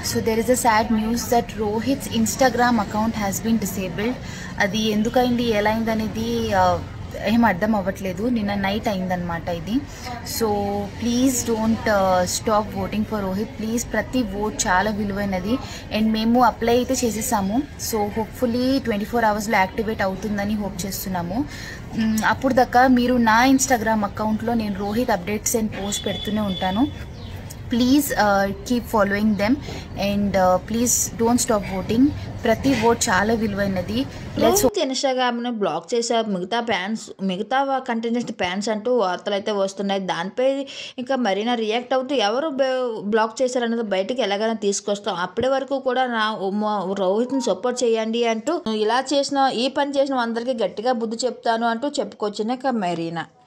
so there is a sad news that Rohit's Instagram account has been disabled అది ఎందుకైంది ఎలా అయింది అనేది ఏం అర్థం అవ్వట్లేదు నిన్న నైట్ అయిందనమాట ఇది so please don't stop voting for Rohit please ప్రతి ఓట్ చాలా విలువైనది అండ్ మేము అప్లై అయితే చేసేసాము సో హోప్ఫుల్లీ ట్వంటీ ఫోర్ అవర్స్లో యాక్టివేట్ అవుతుందని హోప్ చేస్తున్నాము మ్, అప్పుడు దాకా మీరు నా ఇన్స్టాగ్రామ్ అకౌంట్లో నేను రోహిత్ అప్డేట్స్ అండ్ పోస్ట్ పెడుతూనే ఉంటాను please keep following them and please don't stop voting ప్రతి ఓట్ చాలా విలువైనది లెట్స్ రోహిత్ ఇన్స్టాగ్రామ్ను బ్లాక్ చేశారు మిగతా ఫ్యాన్స్ మిగతా కంటెంట్ ఫ్యాన్స్ అంటూ వార్తలు అయితే వస్తున్నాయి దానిపై ఇంకా మరీనా రియాక్ట్ అవుతూ ఎవరు బే- బ్లాక్ చేశారన్నది బయటకు ఎలాగైనా తీసుకొస్తాం అప్పటి వరకు కూడా నా ఉమ్మ- రోహిత్ని సపోర్ట్ చేయండి అంటూ ఇలా చేసిన ఈ పని చేసిన అందరికీ గట్టిగా బుద్ధి చెప్తాను అంటూ చెప్పుకొచ్చిన ఇక మరీనా